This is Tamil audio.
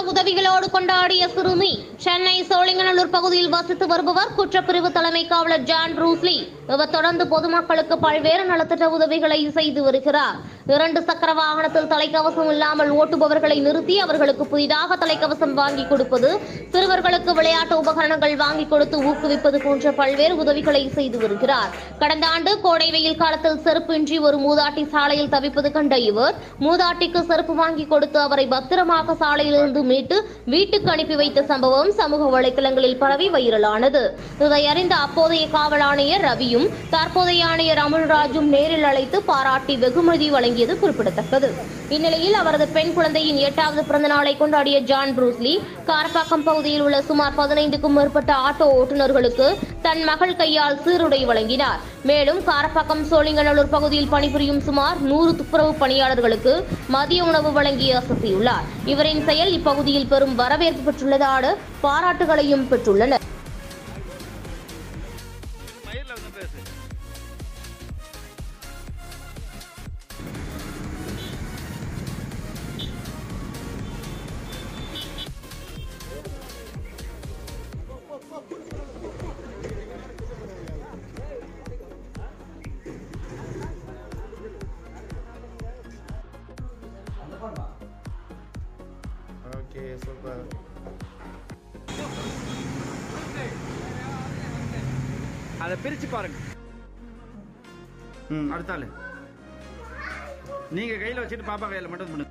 உதவிகளோடு கொண்டாடிய சிறுமி சென்னை சோழிங்கநல்லூர் பகுதியில் வசித்து வருபவர் குற்றப்பிரிவு தலைமை காவலர் ஜான் ரூஸ்லி இவர் தொடர்ந்து பொதுமக்களுக்கு பல்வேறு நலத்திட்ட உதவிகளை செய்து வருகிறார் இரண்டு சக்கர வாகனத்தில் தலைக்கவசம் இல்லாமல் ஓட்டுபவர்களை நிறுத்தி அவர்களுக்கு புதிதாக தலைக்கவசம் வாங்கி கொடுப்பது சிறுவர்களுக்கு விளையாட்டு உபகரணங்கள் வாங்கி கொடுத்து ஊக்குவிப்பது போன்ற பல்வேறு உதவிகளை செய்து வருகிறார் கடந்த ஆண்டு கோடை வெயில் காலத்தில் செருப்பின்றி ஒரு மூதாட்டி சாலையில் தவிப்பது கண்ட இவர் மூதாட்டிக்கு செருப்பு வாங்கி கொடுத்து அவரை பத்திரமாக சாலையிலிருந்து மீட்டு வீட்டுக்கு அனுப்பி வைத்த சம்பவம் சமூக வலைதளங்களில் பரவி வைரலானது இதை அறிந்த அப்போதைய காவல் ஆணையர் ரவியும் தற்போதைய ஆணையர் அமுல்ராஜும் நேரில் அழைத்து பாராட்டி வெகுமதி வழங்கியது குறிப்பிடத்தக்கது இந்நிலையில் அவரது பெண் குழந்தையின் எட்டாவது பிறந்த நாளை கொண்டாடிய ஜான் ப்ரூஸ்லி காரப்பாக்கம் பகுதியில் உள்ள சுமார் பதினைந்துக்கும் மேற்பட்ட ஆட்டோ ஓட்டுநர்களுக்கு தன் மகள் கையால் சீருடை வழங்கினார் மேலும் காரப்பாக்கம் சோழிங்கநல்லூர் பகுதியில் பணிபுரியும் சுமார் நூறு துப்புரவு பணியாளர்களுக்கு மதிய உணவு வழங்கி அசத்தியுள்ளார் இவரின் செயல் இப்பகுதியில் பெரும் வரவேற்பு பெற்றுள்ளதோடு பாராட்டுகளையும் பெற்றுள்ளனர் மயிரில் வந்து பேசு ஓகே சூப்பர் அதை பிரிச்சு பாருங்க ம் அடுத்தாள் நீங்க கையில வச்சுட்டு பாப்பா கையில மட்டும் பண்ணுங்க